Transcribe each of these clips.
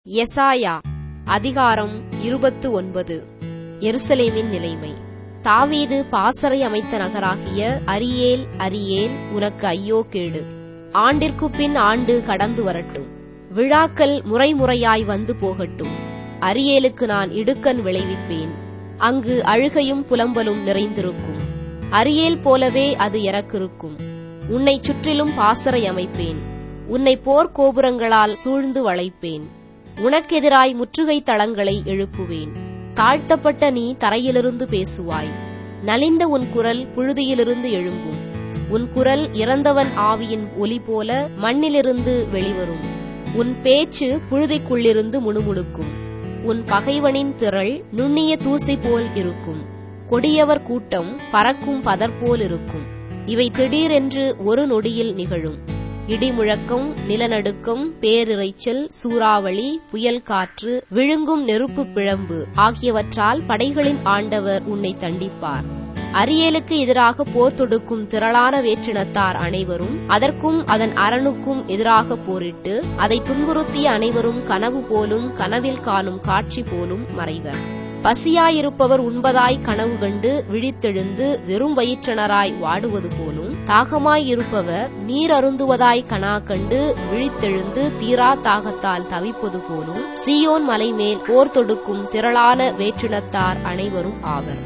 எசாயா அதிகாரம் இருபத்து ஒன்பது எருசலேமின் நிலைமை தாவீது பாசறை அமைத்த நகராகிய அரியேல் அரியேல் உனக்கு ஐயோ கேடு ஆண்டிற்கு பின் ஆண்டு கடந்து வரட்டும் விழாக்கள் முறைமுறையாய் வந்து போகட்டும் அரியேலுக்கு நான் இடுக்கண் விளைவிப்பேன் அங்கு அழுகையும் புலம்பலும் நிறைந்திருக்கும் அரியேல் போலவே அது எனக்கிருக்கும் உன்னை சுற்றிலும் பாசறை அமைப்பேன் உன்னை போர் கோபுரங்களால் சூழ்ந்து வளைப்பேன் உனக்கெதிராய் முற்றுகை தளங்களை எழுப்புவேன் தாழ்த்தப்பட்ட நீ தரையிலிருந்து பேசுவாய் நலிந்த உன் குரல் புழுதியிலிருந்து எழும்பும் உன் குரல் இறந்தவன் ஆவியின் ஒலி போல மண்ணிலிருந்து வெளிவரும் உன் பேச்சு புழுதிக்குள்ளிருந்து முணுமுணுக்கும் உன் பகைவனின் திரள் நுண்ணிய தூசி போல் இருக்கும் கொடியவர் கூட்டம் பறக்கும் பதர் போல் இருக்கும் இவை திடீரென்று ஒரு நொடியில் நிகழும் இடிமுழக்கம் நிலநடுக்கம் பேரிரைச்சல் சூறாவளி புயல் காற்று விழுங்கும் நெருப்பு பிழம்பு ஆகியவற்றால் படைகளின் ஆண்டவர் உன்னை தண்டிப்பார் அரியலுக்கு எதிராக போர் தொடுக்கும் திரளான வேற்றினத்தார் அனைவரும் அதற்கும் அதன் அரணுக்கும் எதிராக போரிட்டு அதை துன்புறுத்திய அனைவரும் கனவு போலும் கனவில் காணும் காட்சி போலும் மறைவர் பசியாயிருப்பவர் உண்பதாய் கனவு கண்டு விழித்தெழுந்து வெறும் வயிற்றனராய் வாடுவது போலும் தாகமாயிருப்பவர் நீர் அருந்துவதாய் கனா கண்டு விழித்தெழுந்து தீரா தாகத்தால் தவிப்பது போலும் சியோன் மலைமேல் போர் தொடுக்கும் திரளான வேற்றினத்தார் அனைவரும் ஆவர்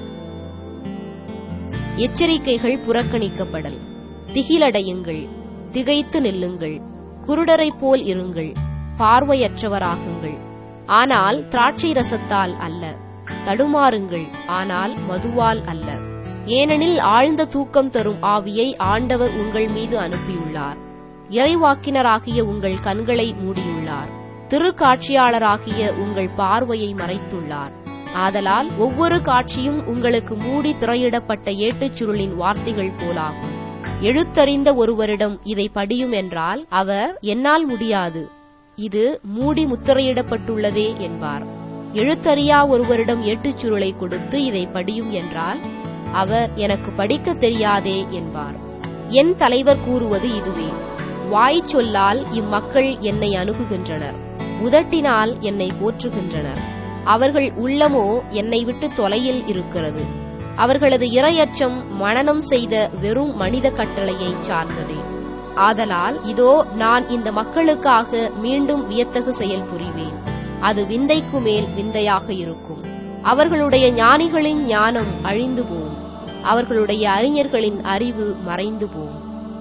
எச்சரிக்கைகள் புறக்கணிக்கப்படல் திகிலடையுங்கள் திகைத்து நில்லுங்கள் குருடரைப் போல் இருங்கள் பார்வையற்றவராகுங்கள் ஆனால் திராட்சை ரசத்தால் அல்ல தடுமாறுங்கள் ஆனால் மதுவால் அல்ல ஏனெனில் ஆழ்ந்த தூக்கம் தரும் ஆவியை ஆண்டவர் உங்கள் மீது அனுப்பியுள்ளார் இறைவாக்கினராகிய உங்கள் கண்களை மூடியுள்ளார் திருக்காட்சியாளராகிய உங்கள் பார்வையை மறைத்துள்ளார் ஆதலால் ஒவ்வொரு காட்சியும் உங்களுக்கு மூடி திரையிடப்பட்ட ஏட்டுச் சுருளின் வார்த்தைகள் போலாகும் எழுத்தறிந்த ஒருவரிடம் இதை படியும் என்றால் அவர் என்னால் முடியாது இது மூடி முத்திரையிடப்பட்டுள்ளதே என்பார் எழுத்தறியா ஒருவரிடம் ஏட்டுச் சுருளை கொடுத்து இதை படியும் என்றால் அவர் எனக்கு படிக்க தெரியாதே என்பார் என் தலைவர் கூறுவது இதுவே வாய் சொல்லால் இம்மக்கள் என்னை அணுகுகின்றனர் உதட்டினால் என்னை போற்றுகின்றனர் அவர்கள் உள்ளமோ என்னை விட்டு தொலையில் இருக்கிறது அவர்களது இரையச்சம் மனனம் செய்த வெறும் மனித கட்டளையை சார்ந்ததே ஆதலால் இதோ நான் இந்த மக்களுக்காக மீண்டும் வியத்தகு செயல் புரிவேன் அது விந்தைக்கு மேல் விந்தையாக இருக்கும் அவர்களுடைய ஞானிகளின் ஞானம் அழிந்து போம் அவர்களுடைய அறிஞர்களின் அறிவு மறைந்து போம்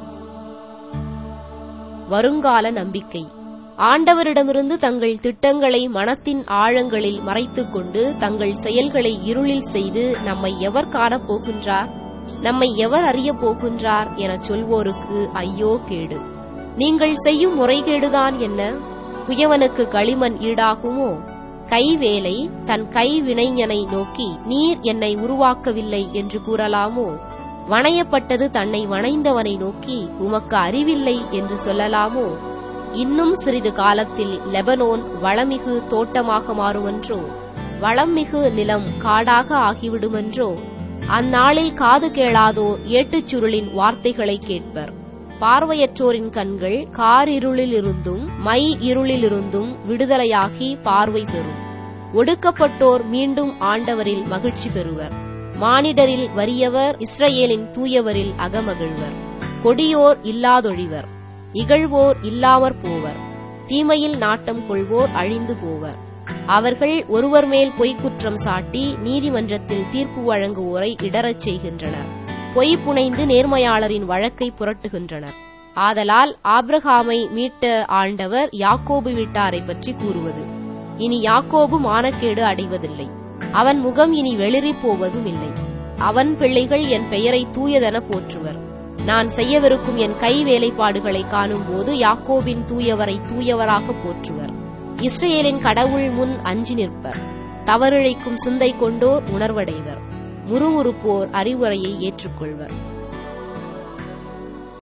வருங்கால நம்பிக்கை ஆண்டவரிடமிருந்து தங்கள் திட்டங்களை மனத்தின் ஆழங்களில் மறைத்துக் கொண்டு தங்கள் செயல்களை இருளில் செய்து நம்மை எவர் காணப் போகின்றார் நம்மை எவர் அறியப் போகின்றார் என சொல்வோருக்கு ஐயோ கேடு நீங்கள் செய்யும் முறைகேடுதான் என்ன குயவனுக்கு களிமண் ஈடாகுமோ கைவேலை தன் கை வினைஞனை நோக்கி நீர் என்னை உருவாக்கவில்லை என்று கூறலாமோ வணையப்பட்டது தன்னை வணைந்தவனை நோக்கி உமக்கு அறிவில்லை என்று சொல்லலாமோ இன்னும் சிறிது காலத்தில் லெபனோன் வளமிகு தோட்டமாக மாறுமென்றோ வளம்மிகு நிலம் காடாக ஆகிவிடுமென்றோ அந்நாளில் காது கேளாதோர் ஏட்டுச் சுருளின் வார்த்தைகளை கேட்பர் பார்வையற்றோரின் கண்கள் காரிருளிலிருந்தும் மை இருளிலிருந்தும் விடுதலையாகி பார்வை பெறும் ஒடுக்கப்பட்டோர் மீண்டும் ஆண்டவரில் மகிழ்ச்சி பெறுவர் மானிடரில் வறியவர் இஸ்ரேலின் தூயவரில் அகமகிழ்வர் கொடியோர் இல்லாதொழிவர் இகழ்வோர் இல்லாமற் போவர் தீமையில் நாட்டம் கொள்வோர் அழிந்து போவர் அவர்கள் ஒருவர் மேல் பொய்க்குற்றம் சாட்டி நீதிமன்றத்தில் தீர்ப்பு வழங்குவோரை இடரச் செய்கின்றனர் பொய் புனைந்து நேர்மையாளரின் வழக்கை புரட்டுகின்றனர் ஆதலால் ஆப்ரஹாமை மீட்ட ஆண்டவர் யாக்கோபு வீட்டாரை பற்றி கூறுவது இனி யாக்கோபு மானக்கேடு அடைவதில்லை அவன் முகம் இனி வெளிரி போவதும் இல்லை அவன் பிள்ளைகள் என் பெயரை தூயதென போற்றுவர் நான் செய்யவிருக்கும் என் கை வேலைப்பாடுகளை காணும்போது யாக்கோபின் தூயவரை தூயவராக போற்றுவர் இஸ்ரேலின் கடவுள் முன் அஞ்சி நிற்பர் தவறிழைக்கும் சிந்தை கொண்டோர் உணர்வடைவர் முறுமுறுப்போர் அறிவுரையை ஏற்றுக்கொள்வர்